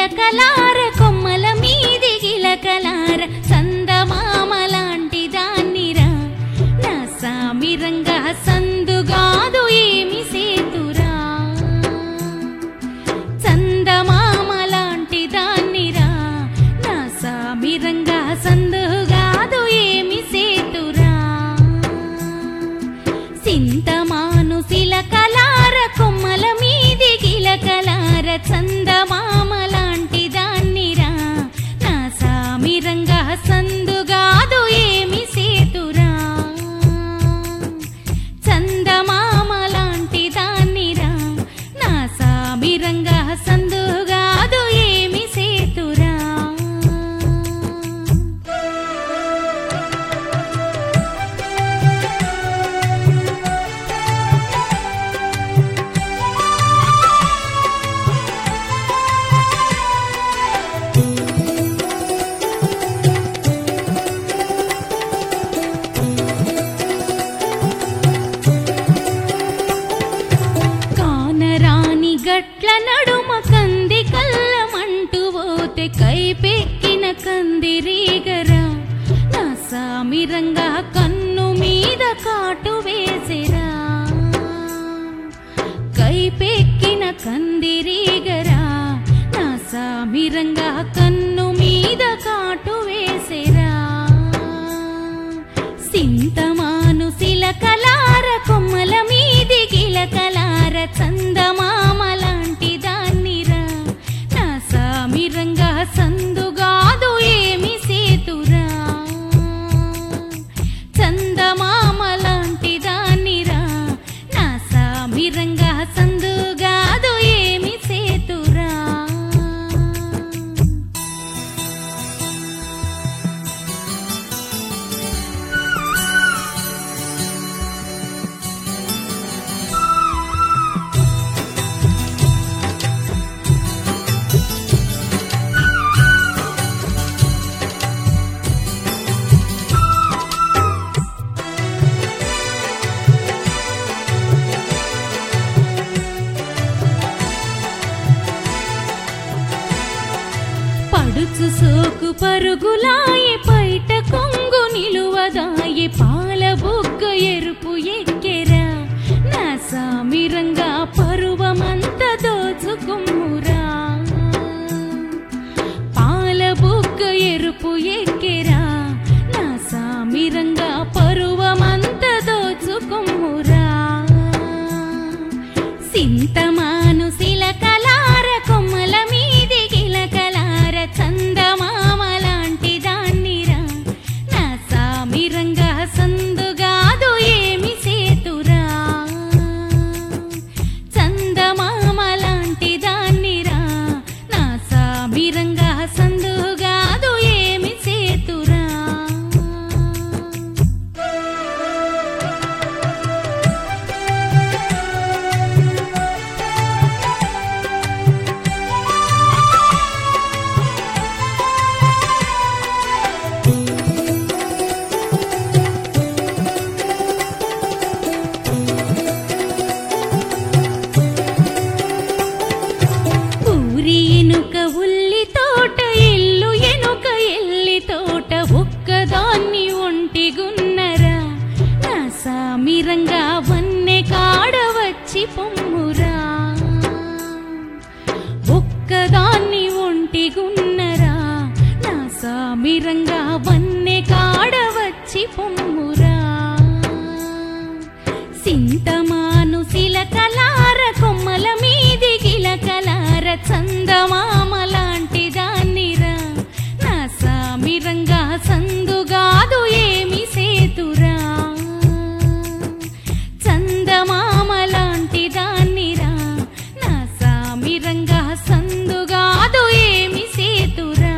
సిలకలార కొమ్మల మీది గిలకలార సందమామ లాంటి దాన్నిరా నా సామిరంగా సందుగాదు ఏమి సేతురా చందమామ లాంటి దాన్నిరా నా సామిరంగా సందుగాదు ఏమి సేతురా సింతమాను సిలకలార కొమ్మల మీది గిలకలార చందమామ లాంటి దాన్నిరా నా సామిరంగా సందుగాదు ఏమి సేతురా చందమామ లాంటి దాన్నిరా నా సామిరంగా సందుగాదు ఏమి సేతురా కానరాని గట్ల నడుమ కంది కల్లమంటూ పోతే కైపెక్కిన కందిరీగరా నా సామిరంగా కన్ను మీద కాటు వేసిరా కైపెక్కిన కందిరీగరా నా సామిరంగా కన్ను మీద కాటు వేసిరా సింతమాను సిలకలార కొమ్మల మీది గిలకలార చందమామ లాంటి దాన్నిరా నా సామిరంగా సందుగాదు ఏమి సేతురా చందమామ లాంటి దాన్నిరా నా సామిరంగా సందుగాదు ఏమి సేతురా పడుచు సోకు పరుగులాయే పైట కొంగు నిలువదాయే పాల బుగ్గ ఎరుపు ఎక్కెరా నా సామిరంగా పరువమంత దోచుకుమ్మురా పాల బుగ్గ ఎరుపు ఎక్కెరా నా సామిరంగా పరువమంత దోచుకుమ్మురా సింతమాను సిలకలార కొమ్మల మీది గిలకలార చందమామ లాంటి దాన్నిరా నా సామిరంగా సందుగాదు ఏమి సేతురా చందమామ లాంటి దాన్నిరా నా సామిరంగా సందుగాదు ఏమి సేతురా ఊరి ఎనుక ఉల్లి తోట ఇల్లు ఎనుక ఎల్లి తోట ఒక్కదాన్ని ఒంటిగున్నరా నా సామిరంగా వన్నె కాడ వచ్చి పొమ్మురా ఒక్కదాన్ని ఒంటిగున్నరా నా సామిరంగా వన్నె కాడ వచ్చి పొమ్మురా సింతమాను సిలకలార కొమ్మల మీది గిలకలార చందమామ లాంటి దాన్నిరా నా సామిరంగా సందుగాదు ఏమి సేతురా చందమామ లాంటి దాన్నిరా నా సామిరంగా సందుగాదు ఏమి సేతురా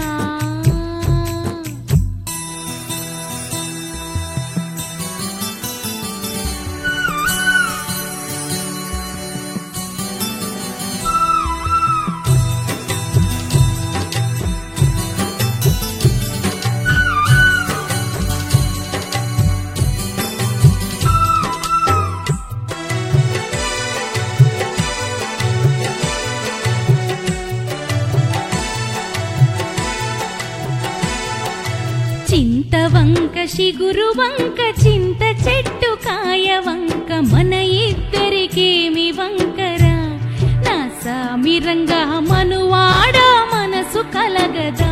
చిగురు వంక చింత చెట్టు కాయ వంక మన ఇద్దరికేమి వంకరా నా సామిరంగా మనువాడ మనసు కలగదా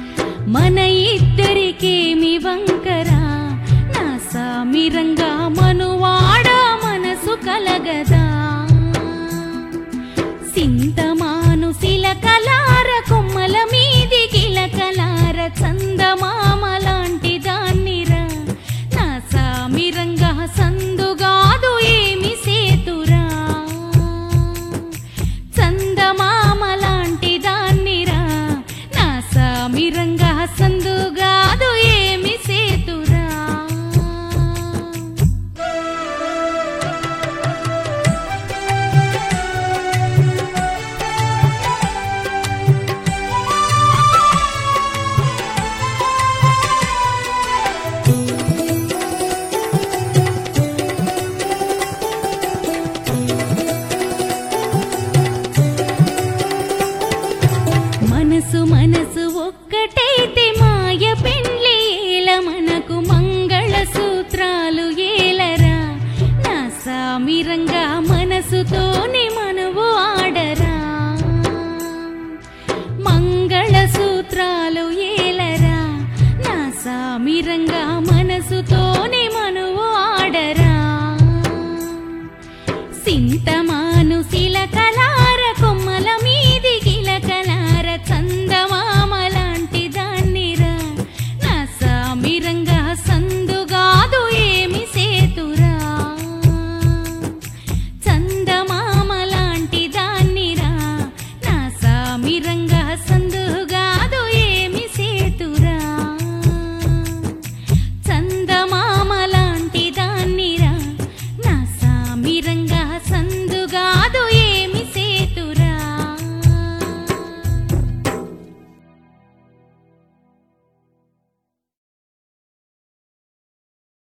మన ఇద్దరికేమి వంకరా నా సామిరంగా మను